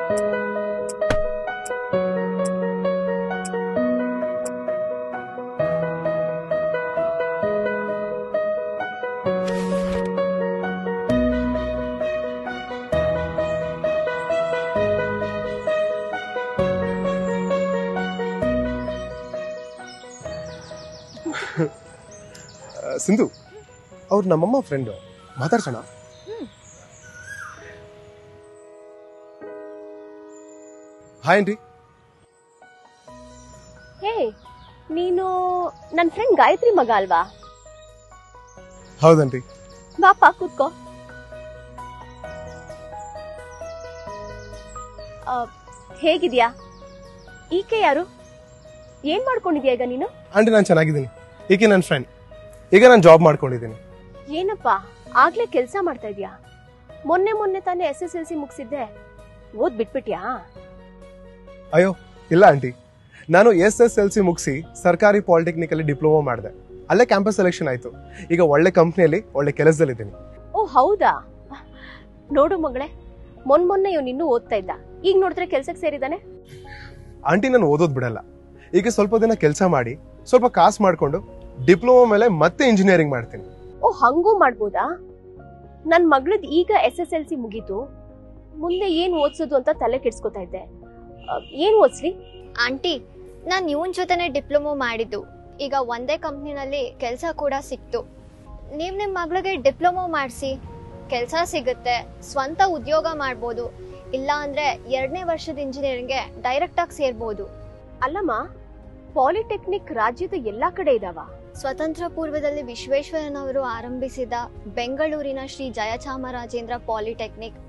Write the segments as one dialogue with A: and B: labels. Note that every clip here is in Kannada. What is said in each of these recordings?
A: ಆ, ಸಿಂಧು ಅವ್ರು ನಮ್ಮಮ್ಮ ಫ್ರೆಂಡು ಮಾತಾಡ್ಸೋಣ ಹಾಯ್ ಆಂಟಿ
B: ಹೇ ನೀನು ನನ್ನ ಫ್ರೆಂಡ್ ಗಾಯತ್ರಿ ಮಗ ಅಲ್ವಾ
A: ಹೌದಂಟಿ
B: ಬಾಪ ಕೂತ್ಕೋ ಆ, ಹೇಗಿದ್ಯಾ ಈಕೆ ಯಾರು ಏನ್ ಮಾಡ್ಕೊಂಡಿದ್ಯಾ ಈಗ ನೀನು
A: ಆಂಟಿ ನಾನು ಚೆನ್ನಾಗಿದ್ದೀನಿ ಈಕೆ ನನ್ನ ಫ್ರೆಂಡ್ ಈಗ ನಾನು ಜಾಬ್ ಮಾಡ್ಕೊಂಡಿದ್ದೀನಿ
B: ಏನಪ್ಪ ಆಗ್ಲೇ ಕೆಲ್ಸ ಮಾಡ್ತಾ ಇದ್ಯಾ ಮೊನ್ನೆ ಮೊನ್ನೆ ತಾನೇ ಎಸ್ ಎಸ್ ಎಲ್ ಸಿ ಮುಗಿಸಿದ್ದೆ ಓದ್ ಬಿಟ್ಬಿಟ್ಯಾ
A: ಅಯ್ಯೋ ಇಲ್ಲ ಆಂಟಿ ನಾನು ಎಸ್ ಎಸ್ ಎಲ್ ಸಿ ಮುಗಿಸಿ ಸರ್ಕಾರಿ ಪಾಲಿಟೆಕ್ನಿಕ್ ಅಲ್ಲಿ ಡಿಪ್ಲೊಮಾ ಮಾಡಿದೆ ಅಲ್ಲೇ ಕ್ಯಾಂಪಸ್ ಸೆಲೆಕ್ಷನ್ ಆಯ್ತು ಈಗ ಒಳ್ಳೆ ಕಂಪ್ನಿಯಲ್ಲಿ ಒಳ್ಳೆ ಕೆಲಸದಲ್ಲಿದ್ದೀನಿ
B: ಓ ಹೌದಾ ನೋಡು ಮಗಳೇ ಮೊನ್ ಮೊನ್ನೆ ಇವ್ನು ಇನ್ನೂ ಓದ್ತಾ ಇದ್ದ ಈಗ ನೋಡಿದ್ರೆ ಕೆಲ್ಸಕ್ಕೆ ಸೇರಿದಾನೆ
A: ಆಂಟಿ ನಾನು ಓದೋದು ಬಿಡಲ್ಲ ಈಗ ಸ್ವಲ್ಪ ದಿನ ಕೆಲಸ ಮಾಡಿ ಸ್ವಲ್ಪ ಕಾಸು ಮಾಡ್ಕೊಂಡು ಡಿಪ್ಲೊಮಾ ಮೇಲೆ ಮತ್ತೆ ಇಂಜಿನಿಯರಿಂಗ್ ಮಾಡ್ತೀನಿ
B: ಓ ಹಂಗೂ ಮಾಡ್ಬೋದಾ ನನ್ ಮಗಳದ್ ಈಗ ಎಸ್ ಎಸ್ ಎಲ್ ಸಿ ಮುಗೀತು ಮುಂದೆ ಏನ್ ಓದ್ಸೋದು ಅಂತ ತಲೆ ಕೆಡ್ಸ್ಕೊತಾ ಇದ್ದೆ ಆ, ಏನ್ ಓದ್ಸ್ಲಿ
C: ಆಂಟಿ ನಾನು ಇವನ್ ಜೊತೆನೆ ಡಿಪ್ಲೊಮೊ ಮಾಡಿದ್ದು ಈಗ ಒಂದೇ ಕಂಪ್ನಿನಲ್ಲಿ ಕೆಲಸ ಕೂಡ ಸಿಕ್ತು ನೀವು ನಿಮ್ಮ ಮಗಳಿಗೆ ಡಿಪ್ಲೊಮೊ ಮಾಡಿಸಿ ಕೆಲಸ ಸಿಗುತ್ತೆ ಸ್ವಂತ ಉದ್ಯೋಗ ಮಾಡ್ಬೋದು ಇಲ್ಲ ಅಂದ್ರೆ ಎರಡನೇ ವರ್ಷದ ಇಂಜಿನಿಯರಿಂಗ್ಗೆ ಡೈರೆಕ್ಟ್ ಆಗಿ ಸೇರ್ಬೋದು
B: ಅಲ್ಲಮ್ಮ ಪಾಲಿಟೆಕ್ನಿಕ್ ರಾಜ್ಯದ ಎಲ್ಲಾ ಕಡೆ ಇದಾವ
C: ಸ್ವತಂತ್ರ ಪೂರ್ವದಲ್ಲಿ ವಿಶ್ವೇಶ್ವರನವರು ಆರಂಭಿಸಿದ ಬೆಂಗಳೂರಿನ ಶ್ರೀ ಜಯಚಾಮರಾಜೇಂದ್ರ ಪಾಲಿಟೆಕ್ನಿಕ್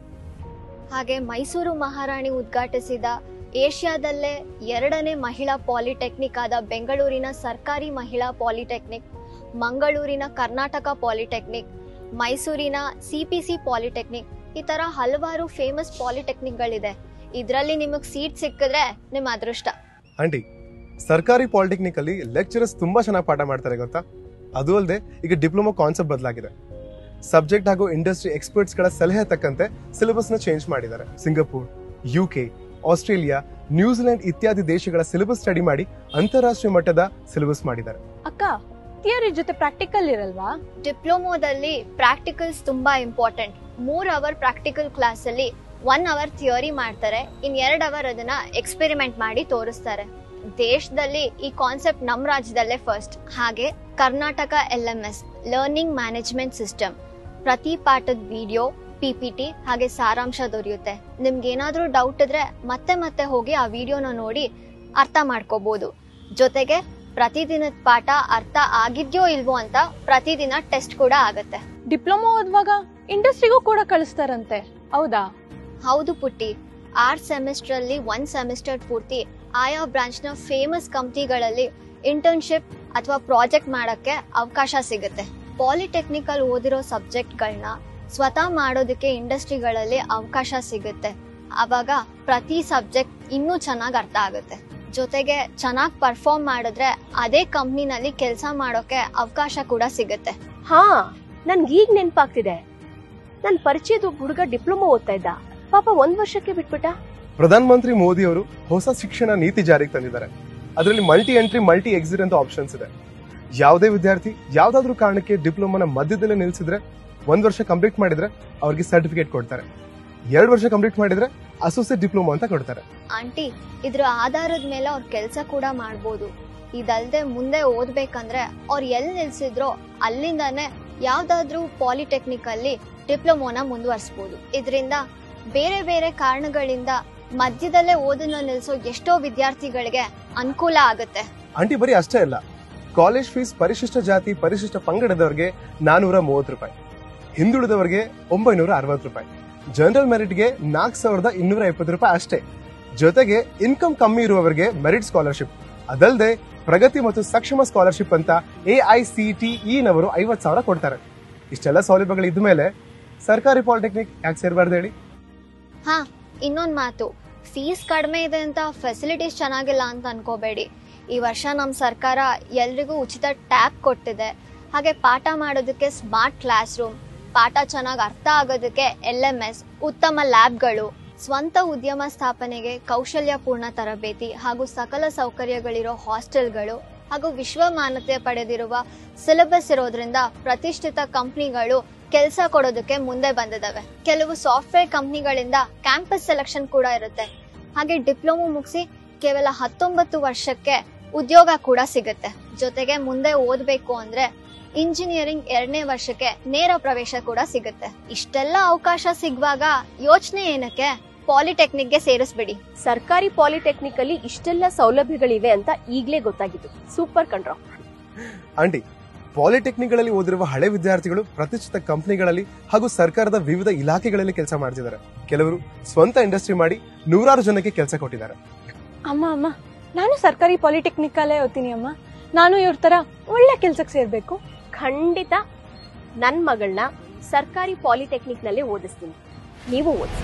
C: ಹಾಗೆ ಮೈಸೂರು ಮಹಾರಾಣಿ ಉದ್ಘಾಟಿಸಿದ ಏಷ್ಯಾದಲ್ಲೇ ಎರಡನೇ ಮಹಿಳಾ ಪಾಲಿಟೆಕ್ನಿಕ್ ಆದ ಬೆಂಗಳೂರಿನ ಸರ್ಕಾರಿ ಮಹಿಳಾ ಪಾಲಿಟೆಕ್ನಿಕ್ ಮಂಗಳೂರಿನ ಕರ್ನಾಟಕ ಪಾಲಿಟೆಕ್ನಿಕ್ ಮೈಸೂರಿನ ಸಿಪಿಸಿ ಪಾಲಿಟೆಕ್ನಿಕ್ ಈ ತರ ಹಲವಾರು ಫೇಮಸ್ ಪಾಲಿಟೆಕ್ನಿಕ್ಗಳಿದೆ ಇದರಲ್ಲಿ ನಿಮಗೆ ಸೀಟ್ ಸಿಕ್ಕಿದ್ರೆ ನಿಮ್ಮ ಅದೃಷ್ಟ
A: ಆಂಟಿ ಸರ್ಕಾರಿ ಪಾಲಿಟೆಕ್ನಿಕ್ ಅಲ್ಲಿ ಲೆಕ್ಚರರ್ಸ್ ತುಂಬಾ ಚೆನ್ನಾಗಿ ಪಾಠ ಮಾಡ್ತಾರೆ ಗೊತ್ತಾ ಅದು ಅಲ್ಲದೆ ಈಗ ಡಿಪ್ಲೊಮಾ ಕಾನ್ಸೆಪ್ಟ್ ಬದಲಾಗಿದೆ ಸಬ್ಜೆಕ್ಟ್ ಹಾಗೂ ಇಂಡಸ್ಟ್ರಿ ಎಕ್ಸ್ಪರ್ಟ್ಸ್ ಗಳ ಸಲಹೆ ತಕ್ಕಂತೆ ಸಿಲೆಬಸ್ ನ ಚೇಂಜ್ ಮಾಡಿದ್ದಾರೆ ಸಿಂಗಪೂರ್ ಯುಕೆ ಆಸ್ಟ್ರೇಲಿಯಾ ನ್ಯೂಜಿಲೆಂಡ್ ಇತ್ಯಾದಿ ದೇಶಗಳ ಸಿಲೆಬಸ್ ಸ್ಟಡಿ ಮಾಡಿ ಅಂತಾರಾಷ್ಟ್ರೀಯ ಮಟ್ಟದ ಸಿಲೆಬಸ್ ಮಾಡಿದ್ದಾರೆ
D: ಅಕ್ಕ ಥಿಯರಿ ಜೊತೆ ಪ್ರಾಕ್ಟಿಕಲ್ ಇರಲ್ವಾ
C: ಡಿಪ್ಲೊಮೋದಲ್ಲಿ ಪ್ರಾಕ್ಟಿಕಲ್ಸ್ ತುಂಬಾ ಇಂಪಾರ್ಟೆಂಟ್ ಮೂರ್ ಅವರ್ ಪ್ರಾಕ್ಟಿಕಲ್ ಕ್ಲಾಸ್ ಅಲ್ಲಿ ಒನ್ ಅವರ್ ಥಿಯರಿ ಮಾಡ್ತಾರೆ ಇನ್ ಎರಡ್ ಅವರ್ ಅದನ್ನ ಎಕ್ಸ್ಪೆರಿಮೆಂಟ್ ಮಾಡಿ ತೋರಿಸ್ತಾರೆ ದೇಶದಲ್ಲಿ ಈ ಕಾನ್ಸೆಪ್ಟ್ ನಮ್ ರಾಜ್ಯದಲ್ಲೇ ಫಸ್ಟ್ ಹಾಗೆ Karnataka L M S learning management system ಪ್ರತಿ ಪಾಠದ ವಿಡಿಯೋ ಪಿಪಿಟಿ ಹಾಗೆ ಸಾರಾಂಶ ದೊರೆಯುತ್ತೆ ನಿಮ್ಗೆ ಏನಾದ್ರೂ ಡೌಟ್ ಇದ್ರೆ ಮತ್ತೆ ಮತ್ತೆ ಹೋಗಿ ಆ ವಿಡಿಯೋನ ನೋಡಿ ಅರ್ಥ ಮಾಡ್ಕೋಬಹುದು ಜೊತೆಗೆ ಪ್ರತಿದಿನದ ಪಾಠ ಅರ್ಥ ಆಗಿದ್ಯೋ ಇಲ್ವೋ ಅಂತ ಪ್ರತಿದಿನ ಟೆಸ್ಟ್ ಕೂಡ ಆಗತ್ತೆ
D: ಡಿಪ್ಲೊಮಾ ಓದುವಾಗ ಇಂಡಸ್ಟ್ರಿಗೂ ಕೂಡ ಕಳಿಸ್ತಾರಂತೆ ಹೌದಾ
C: ಹೌದು ಪುಟ್ಟಿ ಆರ್ ಸೆಮಿಸ್ಟರ್ ಅಲ್ಲಿ ಒಂದ್ ಸೆಮಿಸ್ಟರ್ ಪೂರ್ತಿ ಆಯಾ ಬ್ರಾಂಚ್ ನ ಫೇಮಸ್ ಕಂಪ್ನಿಗಳಲ್ಲಿ ಇಂಟರ್ನ್ಶಿಪ್ ಅಥವಾ ಪ್ರಾಜೆಕ್ಟ್ ಮಾಡಕ್ಕೆ ಅವಕಾಶ ಸಿಗುತ್ತೆ ಪಾಲಿಟೆಕ್ನಿಕಲ್ ಓದಿರೋ ಸಬ್ಜೆಕ್ಟ್ಗಳನ್ನ ಸ್ವತಃ ಮಾಡೋದಕ್ಕೆ ಇಂಡಸ್ಟ್ರಿಗಳಲ್ಲಿ ಅವಕಾಶ ಸಿಗುತ್ತೆ ಅವಾಗ ಪ್ರತಿ ಸಬ್ಜೆಕ್ಟ್ ಇನ್ನೂ ಚೆನ್ನಾಗಿ ಅರ್ಥ ಆಗುತ್ತೆ ಜೊತೆಗೆ ಚೆನ್ನಾಗಿ ಪರ್ಫಾರ್ಮ್ ಮಾಡಿದ್ರೆ ಅದೇ ಕಂಪ್ನಿನಲ್ಲಿ ಕೆಲಸ ಮಾಡೋಕೆ ಅವಕಾಶ ಕೂಡ ಸಿಗುತ್ತೆ
B: ಹಾ ನನ್ಗೆ ಈಗ ನೆನ್ಪಾಗ್ತಿದೆ ನನ್ ಪರಿಚಯದ ಒಬ್ಬ ಹುಡುಗ ಡಿಪ್ಲೊಮಾ ಓದ್ತಾ ಇದ್ದ ಪಾಪ ಒಂದ್ ವರ್ಷಕ್ಕೆ ಬಿಟ್ಬಿಟ್ಟ
A: ಪ್ರಧಾನ ಮಂತ್ರಿ ಮೋದಿ ಅವರು ಹೊಸ ಶಿಕ್ಷಣ ನೀತಿ ಜಾರಿಗೆ ತಂದಿದ್ದಾರೆ ಅದರಲ್ಲಿ ಮಲ್ಟಿ ಎಂಟ್ರಿ ಮಲ್ಟಿ ಎಕ್ಸಿಟ್ ಅಂತ ಆಪ್ಷನ್ಸ್ ಇದೆ ಯಾವುದೇ ವಿದ್ಯಾರ್ಥಿ ಯಾವ್ದಾದ್ರು ಕಾರಣಕ್ಕೆ ಡಿಪ್ಲೊಮಾನ ಮಧ್ಯದಲ್ಲೇ ನಿಲ್ಸಿದ್ರೆ ಒಂದ್ ವರ್ಷ ಕಂಪ್ಲೀಟ್ ಮಾಡಿದ್ರೆ ಅವ್ರಿಗೆ ಸರ್ಟಿಫಿಕೇಟ್ ಕೊಡ್ತಾರೆ ಎರಡು ವರ್ಷ ಕಂಪ್ಲೀಟ್ ಮಾಡಿದ್ರೆ ಅಸೋಸಿಯೇಟ್ ಡಿಪ್ಲೊಮಾ ಅಂತ ಕೊಡ್ತಾರೆ
C: ಆಂಟಿ ಇದ್ರ ಆಧಾರದ ಮೇಲೆ ಅವ್ರ ಕೆಲಸ ಕೂಡ ಮಾಡ್ಬೋದು ಇದಲ್ದೆ ಮುಂದೆ ಓದ್ಬೇಕಂದ್ರೆ ಅವ್ರು ಎಲ್ಲಿ ನಿಲ್ಸಿದ್ರೋ ಅಲ್ಲಿಂದಾನೆ ಯಾವ್ದಾದ್ರೂ ಪಾಲಿಟೆಕ್ನಿಕ್ ಅಲ್ಲಿ ಡಿಪ್ಲೊಮೋನ ಮುಂದುವರಿಸಬಹುದು ಇದರಿಂದ ಬೇರೆ ಬೇರೆ ಕಾರಣಗಳಿಂದ ಮಧ್ಯದಲ್ಲೇ ಓದನ್ನ ನಿಲ್ಸೋ ಎಷ್ಟೋ ವಿದ್ಯಾರ್ಥಿಗಳಿಗೆ ಅನುಕೂಲ ಆಗುತ್ತೆ
A: ಆಂಟಿ ಬರೀ ಅಷ್ಟೇ ಅಲ್ಲ ಕಾಲೇಜ್ ಫೀಸ್ ಪರಿಶಿಷ್ಟ ಜಾತಿ ಪರಿಶಿಷ್ಟ ಪಂಗಡದವರಿಗೆ ನಾನೂರ ಮೂವತ್ತು ರೂಪಾಯಿ ಹಿಂದುಳಿದವರಿಗೆ ಒಂಬೈನೂರ ಅರವತ್ತು ರೂಪಾಯಿ ಜನರಲ್ ಮೆರಿಟ್ಗೆ ನಾಲ್ಕು ಸಾವಿರದ ಇನ್ನೂರ ಇಪ್ಪತ್ತು ರೂಪಾಯಿ ಅಷ್ಟೇ ಜೊತೆಗೆ ಇನ್ಕಮ್ ಕಮ್ಮಿ ಇರುವವರಿಗೆ ಮೆರಿಟ್ ಸ್ಕಾಲರ್ಶಿಪ್ ಅದಲ್ಲದೆ ಪ್ರಗತಿ ಮತ್ತು ಸಕ್ಷಮ ಸ್ಕಾಲರ್ಶಿಪ್ ಅಂತ ಎ ಐ ಸಿ ಟಿ ಇನವರು ಐವತ್ತು ಸಾವಿರ ಕೊಡ್ತಾರೆ ಇಷ್ಟೆಲ್ಲ ಸೌಲಭ್ಯಗಳು ಇದ್ದ ಮೇಲೆ ಸರ್ಕಾರಿ ಪಾಲಿಟೆಕ್ನಿಕ್ ಯಾಕೆ ಸೇರಬಾರ್ದು ಹೇಳಿ
C: ಹಾ ಇನ್ನೊಂದ್ ಮಾತು ಫೀಸ್ ಕಡಿಮೆ ಇದೆ ಅಂತ ಫೆಸಿಲಿಟೀಸ್ ಚೆನ್ನಾಗಿಲ್ಲ ಅಂತ ಅನ್ಕೋಬೇಡಿ ಈ ವರ್ಷ ನಮ್ಮ ಸರ್ಕಾರ ಎಲ್ರಿಗೂ ಉಚಿತ ಟ್ಯಾಬ್ ಕೊಟ್ಟಿದೆ ಹಾಗೆ ಪಾಠ ಮಾಡೋದಕ್ಕೆ ಸ್ಮಾರ್ಟ್ ಕ್ಲಾಸ್ ರೂಮ್ ಪಾಠ ಚೆನ್ನಾಗಿ ಅರ್ಥ ಆಗೋದಕ್ಕೆ ಎಲ್ ಎಂ ಎಸ್ ಉತ್ತಮ ಲ್ಯಾಬ್ಗಳು ಸ್ವಂತ ಉದ್ಯಮ ಸ್ಥಾಪನೆಗೆ ಕೌಶಲ್ಯಪೂರ್ಣ ತರಬೇತಿ ಹಾಗೂ ಸಕಲ ಸೌಕರ್ಯಗಳಿರೋ ಹಾಸ್ಟೆಲ್ಗಳು ಹಾಗೂ ವಿಶ್ವಮಾನ್ಯತೆ ಪಡೆದಿರುವ ಸಿಲೆಬಸ್ ಇರೋದ್ರಿಂದ ಪ್ರತಿಷ್ಠಿತ ಕಂಪ್ನಿಗಳು ಕೆಲಸ ಕೊಡೋದಕ್ಕೆ ಮುಂದೆ ಬಂದಿದ್ದಾವೆ ಕೆಲವು ಸಾಫ್ಟ್ವೇರ್ ಕಂಪ್ನಿಗಳಿಂದ ಕ್ಯಾಂಪಸ್ ಸೆಲೆಕ್ಷನ್ ಕೂಡ ಇರುತ್ತೆ ಹಾಗೆ ಡಿಪ್ಲೊಮೊ ಮುಗಿಸಿ ಕೇವಲ ಹತ್ತೊಂಬತ್ತು ವರ್ಷಕ್ಕೆ ಉದ್ಯೋಗ ಕೂಡ ಸಿಗುತ್ತೆ ಜೊತೆಗೆ ಮುಂದೆ ಓದಬೇಕು ಅಂದ್ರೆ ಇಂಜಿನಿಯರಿಂಗ್ ಎರಡನೇ ವರ್ಷಕ್ಕೆ ನೇರ ಪ್ರವೇಶ ಕೂಡ ಸಿಗುತ್ತೆ ಇಷ್ಟೆಲ್ಲ ಅವಕಾಶ ಸಿಗುವಾಗ ಯೋಚನೆ ಏನಕ್ಕೆ ಪಾಲಿಟೆಕ್ನಿಕ್ಗೆ ಸೇರಿಸ್ಬಿಡಿ
B: ಸರ್ಕಾರಿ ಪಾಲಿಟೆಕ್ನಿಕ್ ಅಲ್ಲಿ ಇಷ್ಟೆಲ್ಲ ಸೌಲಭ್ಯಗಳಿವೆ ಅಂತ ಈಗ್ಲೇ ಗೊತ್ತಾಗಿತ್ತು ಸೂಪರ್ ಕಣ್ರೋ
A: ಆಂಟಿ ಪಾಲಿಟೆಕ್ನಿಕ್ಗಳಲ್ಲಿ ಓದಿರುವ ಹಳೆ ವಿದ್ಯಾರ್ಥಿಗಳು ಪ್ರತಿಷ್ಠಿತ ಕಂಪನಿಗಳಲ್ಲಿ ಹಾಗೂ ಸರ್ಕಾರದ ವಿವಿಧ ಇಲಾಖೆಗಳಲ್ಲಿ ಕೆಲಸ ಮಾಡ್ತಿದ್ದಾರೆ ಕೆಲವರು ಸ್ವಂತ ಇಂಡಸ್ಟ್ರಿ ಮಾಡಿ ನೂರಾರು ಜನಕ್ಕೆ ಕೆಲಸ ಕೊಟ್ಟಿದ್ದಾರೆ
D: ಅಮ್ಮ ಅಮ್ಮ ನಾನು ಸರ್ಕಾರಿ ಪಾಲಿಟೆಕ್ನಿಕ್ ಅಲ್ಲೇ ಓದ್ತೀನಿ ಅಮ್ಮ ನಾನು ಇವ್ರ ತರ ಒಳ್ಳೆ ಕೆಲ್ಸಕ್ಕೆ ಸೇರ್ಬೇಕು
B: ಖಂಡಿತ ನನ್ ಮಗಳನ್ನ ಸರ್ಕಾರಿ ಪಾಲಿಟೆಕ್ನಿಕ್ ನಲ್ಲಿ ಓದಿಸ್ತೀನಿ ನೀವು ಓದಿಸಿ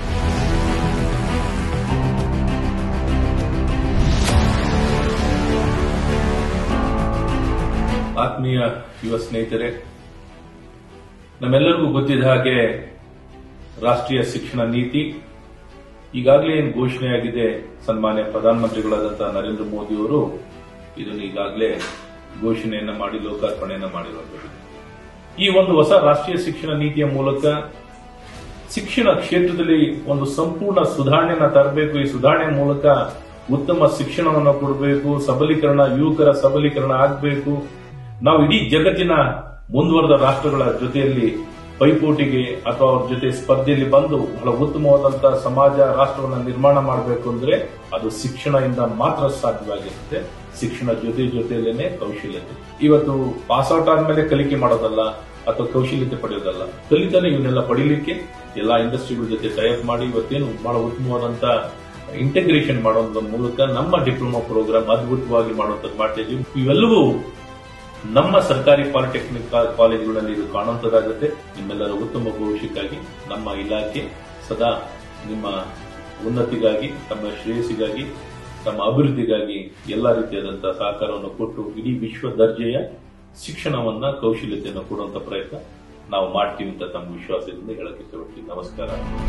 E: ಆತ್ಮೀಯ ಯುವ ಸ್ನೇಹಿತರೆ ನಮ್ಮೆಲ್ಲರಿಗೂ ಗೊತ್ತಿದ್ದ ಹಾಗೆ ರಾಷ್ಟ್ರೀಯ ಶಿಕ್ಷಣ ನೀತಿ ಈಗಾಗಲೇ ಏನು ಘೋಷಣೆಯಾಗಿದೆ ಸನ್ಮಾನ್ಯ ಪ್ರಧಾನಮಂತ್ರಿಗಳಾದಂತಹ ನರೇಂದ್ರ ಮೋದಿ ಅವರು ಇದನ್ನು ಈಗಾಗಲೇ ಘೋಷಣೆಯನ್ನ ಮಾಡಿ ಲೋಕಾರ್ಪಣೆಯನ್ನ ಮಾಡಿರುವಂತದ್ದು ಈ ಒಂದು ಹೊಸ ರಾಷ್ಟ್ರೀಯ ಶಿಕ್ಷಣ ನೀತಿಯ ಮೂಲಕ ಶಿಕ್ಷಣ ಕ್ಷೇತ್ರದಲ್ಲಿ ಒಂದು ಸಂಪೂರ್ಣ ಸುಧಾರಣೆಯನ್ನ ತರಬೇಕು ಈ ಸುಧಾರಣೆ ಮೂಲಕ ಉತ್ತಮ ಶಿಕ್ಷಣವನ್ನು ಕೊಡಬೇಕು ಸಬಲೀಕರಣ ಯುವಕರ ಸಬಲೀಕರಣ ಆಗಬೇಕು ನಾವು ಇಡೀ ಜಗತ್ತಿನ ಮುಂದುವರೆದ ರಾಷ್ಟ್ರಗಳ ಜೊತೆಯಲ್ಲಿ ಪೈಪೋಟಿಗೆ ಅಥವಾ ಅವ್ರ ಜೊತೆ ಸ್ಪರ್ಧೆಯಲ್ಲಿ ಬಂದು ಬಹಳ ಉತ್ತಮವಾದಂತಹ ಸಮಾಜ ರಾಷ್ಟ್ರವನ್ನು ನಿರ್ಮಾಣ ಮಾಡಬೇಕು ಅಂದ್ರೆ ಅದು ಶಿಕ್ಷಣದಿಂದ ಮಾತ್ರ ಸಾಧ್ಯವಾಗಿರುತ್ತೆ ಶಿಕ್ಷಣ ಜೊತೆ ಜೊತೆಯಲ್ಲೇನೆ ಕೌಶಲ್ಯತೆ ಇವತ್ತು ಪಾಸ್ ಔಟ್ ಆದ್ಮೇಲೆ ಕಲಿಕೆ ಮಾಡೋದಲ್ಲ ಅಥವಾ ಕೌಶಲ್ಯತೆ ಪಡೆಯೋದಲ್ಲ ಕಲಿತಾನೆ ಇವನ್ನೆಲ್ಲ ಪಡಿಲಿಕ್ಕೆ ಎಲ್ಲಾ ಇಂಡಸ್ಟ್ರಿಗಳ ಜೊತೆ ಟೈಪ್ ಮಾಡಿ ಇವತ್ತೇನು ಬಹಳ ಉತ್ತಮವಾದಂತ ಇಂಟಗ್ರೇಷನ್ ಮಾಡೋದ್ರ ಮೂಲಕ ನಮ್ಮ ಡಿಪ್ಲೊಮಾ ಪ್ರೋಗ್ರಾಮ್ ಅದ್ಭುತವಾಗಿ ಮಾಡುವಂತದ್ದು ಮಾಡ್ತಾ ಇದೀವಿ ಇವೆಲ್ಲವೂ ನಮ್ಮ ಸರ್ಕಾರಿ ಪಾಲಿಟೆಕ್ನಿಕ್ ಕಾಲೇಜುಗಳಲ್ಲಿ ಇದು ಕಾಣುವಂತದ್ದಾಗುತ್ತೆ ನಿಮ್ಮೆಲ್ಲರ ಉತ್ತಮ ಭವಿಷ್ಯಕ್ಕಾಗಿ ನಮ್ಮ ಇಲಾಖೆ ಸದಾ ನಿಮ್ಮ ಉನ್ನತಿಗಾಗಿ ತಮ್ಮ ಶ್ರೇಯಸ್ಸಿಗಾಗಿ ತಮ್ಮ ಅಭಿವೃದ್ಧಿಗಾಗಿ ಎಲ್ಲಾ ರೀತಿಯಾದಂತಹ ಸಹಕಾರವನ್ನು ಕೊಟ್ಟು ಇಡೀ ವಿಶ್ವ ದರ್ಜೆಯ ಶಿಕ್ಷಣವನ್ನ ಕೌಶಲ್ಯತೆಯನ್ನು ಕೊಡುವಂತ ಪ್ರಯತ್ನ ನಾವು ಮಾಡ್ತೀವಿ ಅಂತ ತಮ್ಮ ವಿಶ್ವಾಸದಿಂದ ಹೇಳಕ್ಕೆ ಇಷ್ಟಪಡ್ತೀನಿ ನಮಸ್ಕಾರ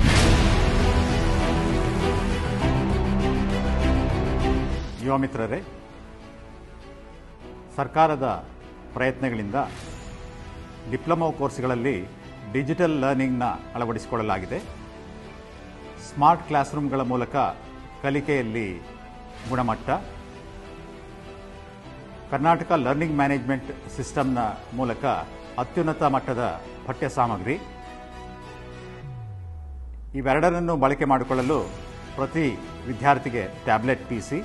F: ಯುವ ಮಿತ್ರರೇ ಸರ್ಕಾರದ ಪ್ರಯತ್ನಗಳಿಂದ ಡಿಪ್ಲೊಮೊ ಕೋರ್ಸ್ಗಳಲ್ಲಿ ಡಿಜಿಟಲ್ ಲರ್ನಿಂಗ್ನ ಅಳವಡಿಸಿಕೊಳ್ಳಲಾಗಿದೆ ಸ್ಮಾರ್ಟ್ ಕ್ಲಾಸ್ ರೂಮ್ಗಳ ಮೂಲಕ ಕಲಿಕೆಯಲ್ಲಿ ಗುಣಮಟ್ಟ ಕರ್ನಾಟಕ ಲರ್ನಿಂಗ್ ಮ್ಯಾನೇಜ್ಮೆಂಟ್ ಸಿಸ್ಟಮ್ನ ಮೂಲಕ ಅತ್ಯುನ್ನತ ಮಟ್ಟದ ಪಠ್ಯ ಸಾಮಗ್ರಿ ಇವೆರಡರನ್ನು ಬಳಕೆ ಮಾಡಿಕೊಳ್ಳಲು ಪ್ರತಿ ವಿದ್ಯಾರ್ಥಿಗೆ ಟ್ಯಾಬ್ಲೆಟ್ ಪಿ ಸಿ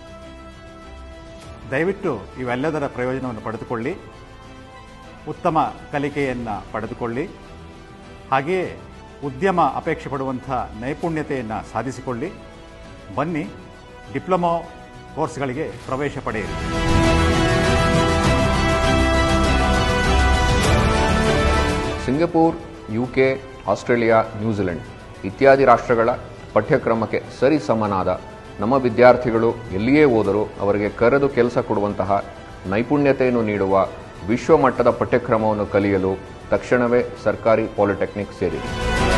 F: ದಯವಿಟ್ಟು ಇವೆಲ್ಲದರ ಪ್ರಯೋಜನವನ್ನು ಪಡೆದುಕೊಳ್ಳಿ ಉತ್ತಮ ಕಲಿಕೆಯನ್ನು ಪಡೆದುಕೊಳ್ಳಿ ಹಾಗೆಯೇ ಉದ್ಯಮ ಅಪೇಕ್ಷೆ ಪಡುವಂಥ ನೈಪುಣ್ಯತೆಯನ್ನು ಸಾಧಿಸಿಕೊಳ್ಳಿ ಬನ್ನಿ ಡಿಪ್ಲೊಮೊ ಕೋರ್ಸ್ಗಳಿಗೆ ಪ್ರವೇಶ ಪಡೆಯಿರಿ
G: ಸಿಂಗಪೂರ್ ಯುಕೆ ಆಸ್ಟ್ರೇಲಿಯಾ ನ್ಯೂಜಿಲೆಂಡ್ ಇತ್ಯಾದಿ ರಾಷ್ಟ್ರಗಳ ಪಠ್ಯಕ್ರಮಕ್ಕೆ ಸರಿ ಸಮನಾದ ನಮ್ಮ ವಿದ್ಯಾರ್ಥಿಗಳು ಎಲ್ಲಿಯೇ ಹೋದರೂ ಅವರಿಗೆ ಕರೆದು ಕೆಲಸ ಕೊಡುವಂತಹ ನೈಪುಣ್ಯತೆಯನ್ನು ನೀಡುವ ವಿಶ್ವಮಟ್ಟದ ಪಠ್ಯಕ್ರಮವನ್ನು ಕಲಿಯಲು ತಕ್ಷಣವೇ ಸರ್ಕಾರಿ ಪಾಲಿಟೆಕ್ನಿಕ್ ಸೇರಿದೆ